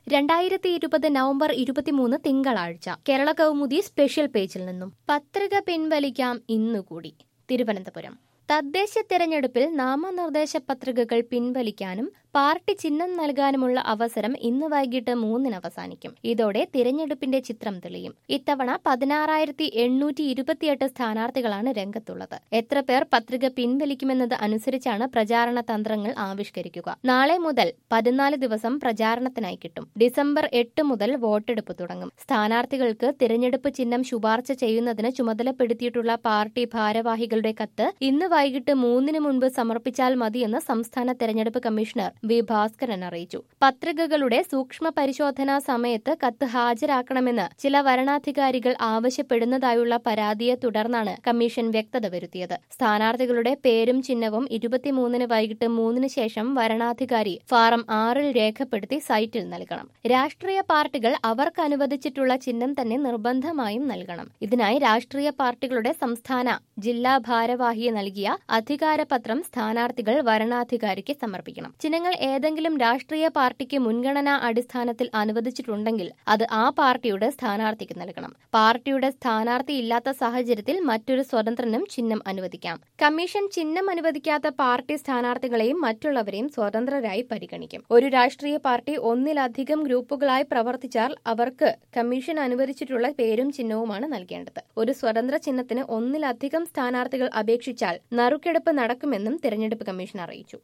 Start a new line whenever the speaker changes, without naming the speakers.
രണ്ടായിരത്തി ഇരുപത് നവംബർ ഇരുപത്തിമൂന്ന് തിങ്കളാഴ്ച കേരള കൗമുദി സ്പെഷ്യൽ പേജിൽ നിന്നും പത്രിക പിൻവലിക്കാം ഇന്നുകൂടി തിരുവനന്തപുരം തദ്ദേശ തെരഞ്ഞെടുപ്പിൽ നാമനിർദ്ദേശ പത്രികകൾ പിൻവലിക്കാനും പാർട്ടി ചിഹ്നം നൽകാനുമുള്ള അവസരം ഇന്ന് വൈകിട്ട് മൂന്നിന് അവസാനിക്കും ഇതോടെ തിരഞ്ഞെടുപ്പിന്റെ ചിത്രം തെളിയും ഇത്തവണ പതിനാറായിരത്തി എണ്ണൂറ്റി ഇരുപത്തിയെട്ട് സ്ഥാനാർത്ഥികളാണ് രംഗത്തുള്ളത് എത്ര പേർ പത്രിക പിൻവലിക്കുമെന്നത് അനുസരിച്ചാണ് പ്രചാരണ തന്ത്രങ്ങൾ ആവിഷ്കരിക്കുക നാളെ മുതൽ പതിനാല് ദിവസം പ്രചാരണത്തിനായി കിട്ടും ഡിസംബർ എട്ട് മുതൽ വോട്ടെടുപ്പ് തുടങ്ങും സ്ഥാനാർത്ഥികൾക്ക് തിരഞ്ഞെടുപ്പ് ചിഹ്നം ശുപാർശ ചെയ്യുന്നതിന് ചുമതലപ്പെടുത്തിയിട്ടുള്ള പാർട്ടി ഭാരവാഹികളുടെ കത്ത് ഇന്ന് വൈകിട്ട് മൂന്നിന് മുൻപ് സമർപ്പിച്ചാൽ മതിയെന്ന് സംസ്ഥാന തെരഞ്ഞെടുപ്പ് കമ്മീഷണർ വി ഭാസ്കരൻ അറിയിച്ചു പത്രികകളുടെ സൂക്ഷ്മ പരിശോധനാ സമയത്ത് കത്ത് ഹാജരാക്കണമെന്ന് ചില വരണാധികാരികൾ ആവശ്യപ്പെടുന്നതായുള്ള പരാതിയെ തുടർന്നാണ് കമ്മീഷൻ വ്യക്തത വരുത്തിയത് സ്ഥാനാർത്ഥികളുടെ പേരും ചിഹ്നവും ഇരുപത്തിമൂന്നിന് വൈകിട്ട് മൂന്നിന് ശേഷം വരണാധികാരി ഫാറം ആറിൽ രേഖപ്പെടുത്തി സൈറ്റിൽ നൽകണം രാഷ്ട്രീയ പാർട്ടികൾ അവർക്ക് അനുവദിച്ചിട്ടുള്ള ചിഹ്നം തന്നെ നിർബന്ധമായും നൽകണം ഇതിനായി രാഷ്ട്രീയ പാർട്ടികളുടെ സംസ്ഥാന ജില്ലാ ഭാരവാഹിയെ നൽകിയ അധികാരപത്രം സ്ഥാനാർത്ഥികൾ വരണാധികാരിക്ക് സമർപ്പിക്കണം ചിഹ്നങ്ങൾ ഏതെങ്കിലും രാഷ്ട്രീയ പാർട്ടിക്ക് മുൻഗണനാ അടിസ്ഥാനത്തിൽ അനുവദിച്ചിട്ടുണ്ടെങ്കിൽ അത് ആ പാർട്ടിയുടെ സ്ഥാനാർത്ഥിക്ക് നൽകണം പാർട്ടിയുടെ സ്ഥാനാർത്ഥി ഇല്ലാത്ത സാഹചര്യത്തിൽ മറ്റൊരു സ്വതന്ത്രനും ചിഹ്നം അനുവദിക്കാം കമ്മീഷൻ ചിഹ്നം അനുവദിക്കാത്ത പാർട്ടി സ്ഥാനാർത്ഥികളെയും മറ്റുള്ളവരെയും സ്വതന്ത്രരായി പരിഗണിക്കും ഒരു രാഷ്ട്രീയ പാർട്ടി ഒന്നിലധികം ഗ്രൂപ്പുകളായി പ്രവർത്തിച്ചാൽ അവർക്ക് കമ്മീഷൻ അനുവദിച്ചിട്ടുള്ള പേരും ചിഹ്നവുമാണ് നൽകേണ്ടത് ഒരു സ്വതന്ത്ര ചിഹ്നത്തിന് ഒന്നിലധികം സ്ഥാനാർത്ഥികൾ അപേക്ഷിച്ചാൽ നറുക്കെടുപ്പ് നടക്കുമെന്നും തെരഞ്ഞെടുപ്പ് കമ്മീഷൻ അറിയിച്ചു